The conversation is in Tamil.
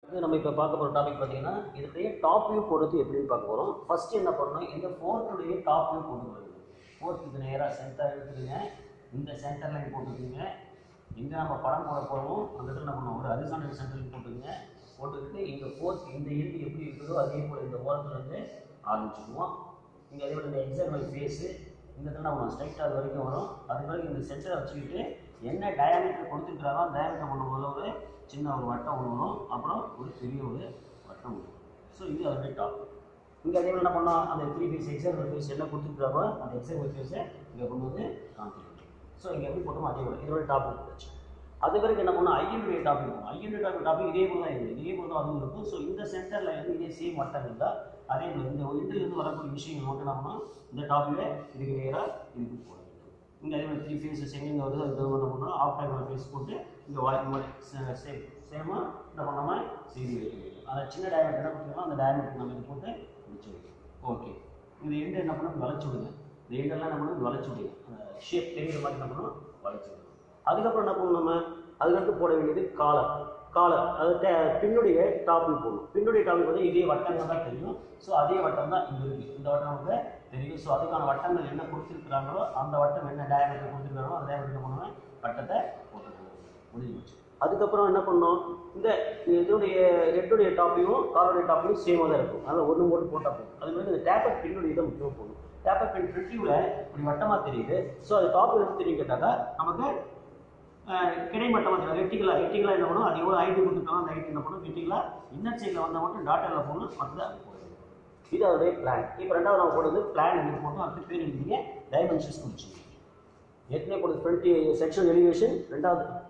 இது நம்ம இப்போ பார்க்க போகிற டாபிக் பார்த்தீங்கன்னா இதுடைய டாப் வியூ போடுறது எப்படின்னு பார்க்க போகிறோம் ஃபர்ஸ்ட் என்ன பண்ணணும் இந்த ஃபோர்த்துடைய டாப் வியூ போட்டு வருது ஃபோர்த் இது நேராக சென்டர் எடுத்துருங்க இந்த சென்டர் லைன் போட்டுக்கோங்க எங்கே நம்ம படம் போட போகிறோமோ அந்த இடத்துல என்ன பண்ணணும் ஒரு ஹரிசாண்டல் சென்டர் போட்டுக்கோங்க போட்டுக்கிட்டு இங்கே ஃபோர்த் இந்த எண்டு எப்படி இருக்குதோ அதே போல் இந்த ஓரத்துல இருந்து ஆரம்பிச்சுக்குவோம் இங்கே அதே போல் இந்த எக்ஸாம்பிள் ஃபேஸு இந்த இடத்துல நம்ம ஸ்ட்ரைட்டாக அது வரைக்கும் வரும் அது வரைக்கும் இந்த சென்டரை வச்சுக்கிட்டு என்ன டயாமீட்டர் கொடுத்துருக்காரோ அந்த டயாமீட்டர் பண்ணும்போது ஒரு சின்ன ஒரு வட்டம் ஒன்று வரும் அப்புறம் ஒரு பெரிய ஒரு வட்டம் வரும் ஸோ இது அதோடைய டாப் இங்கே அதே மாதிரி என்ன பண்ணோம் அந்த த்ரீ ஃபேஸ் எக்ஸாம்பிள் ஃபேஸ் என்ன கொடுத்துருக்காரோ அந்த எக்ஸாம்பிள் ஃபேஸை இங்கே கொண்டு வந்து காமிச்சிருக்கோம் ஸோ இங்கே எப்படி போட்டோமோ அதே போல் இதோட டாபிக் போச்சு அது பிறகு என்ன பண்ணோம் ஐஎன்ஏ டாபிக் இருக்கும் ஐஎன்ஏ டாபிக் டாபிக் இதே போல் தான் இருக்குது இதே போல் தான் அதுவும் இருக்கும் ஸோ இந்த சென்டரில் வந்து இதே சேம் வட்டம் இருந்தால் அதே போல் இந்த இதுலேருந்து வரக்கூடிய விஷயங்கள் மட்டும் என்ன பண்ணோம் இந்த டாப்பிக்கை இதுக்கு நேராக இதுக்கு போட வேண்டும் இங்கே அதே மாதிரி த்ரீ ஃபேஸஸ் எங்கெங்கே வருது அது என்ன பண்ணோம் ஆஃப் டைம் ஃபேஸ் போட்டு இங்கே வாய் மாதிரி சேம் சேமாக என்ன பண்ணாம செய்தி வைக்க வேண்டும் அதை சின்ன டயமீட்டர் என்ன பண்ணுறோம் அந்த டயமீட்டர் நம்ம இது போட்டு முடிச்சு வைக்கணும் ஓகே இந்த எண்டு என்ன பண்ணணும் வளைச்சு விடுங்க இந்த எண்டெல்லாம் என்ன பண்ணணும் வளைச்சு விடுங்க அந்த ஷேப் தெரியுற மாதிரி என்ன பண்ணணும் வளைச்சு விடணும் அதுக்கப்புறம் என்ன பண்ணணும் நம்ம அதுக்கடுத்து போட வேண்டியது காலர் காலர் அது டே- பின்னுடைய டாபிக் போடணும் பின்னுடைய டாபிக் வந்து இதே வட்டங்கள் தான் தெரியும் ஸோ அதே வட்டம் தான் இங்கே இருக்குது இந்த வட்டம் நமக்கு தெரியும் ஸோ அதுக்கான வட்டங்கள் என்ன கொடுத்துருக்குறாங்களோ அந்த வட்டம் என்ன டயமீட்டர் கொடுத்துருக்காங்களோ அந்த டயமீட்டர் என்ன பண்ணுவேன் வட்டத்தை போட்டுக்கணும் முடிஞ்சு போச்சு அதுக்கப்புறம் என்ன பண்ணோம் இந்த இதோடைய ரெட்டுடைய டாப்பியும் காலருடைய டாப்பியும் சேமாக தான் இருக்கும் அதனால் ஒன்று போட்டு போட்டால் போதும் அது மாதிரி இந்த டேப்பர் பின்னுடைய இதை முக்கியமாக போடணும் டேப்பர் பின் ஃப்ரிட்டியூவில் இப்படி வட்டமாக தெரியுது ஸோ அது டாப் எடுத்து தெரியும் கேட்டாக்கா நமக்கு அஹ், கிடைமட்டமாக தெரியும் ரெட்டிகலாக ரெட்டிகலாக என்ன பண்ணும் அது எவ்வளோ ஹைட்டு கொடுத்துருக்காங்க அந்த ஹைட் என்ன பண்ணும் ரெட்டிகலாக இன்னர் சைடில் வந்தால் மட்டும் டாட்டாவில் போடணும் மற்றது அது போடணும் இது அதோடைய பிளான் இப்போ ரெண்டாவது நம்ம போடுறது பிளான் எழுதி போட்டோம் அடுத்து பேர் எழுதிங்க டைமென்ஷன்ஸ் குறிச்சிங்க ஏற்கனவே போடுறது ஃப்ரண்ட் செக்ஷன் எலிவேஷன் ரெண்டாவது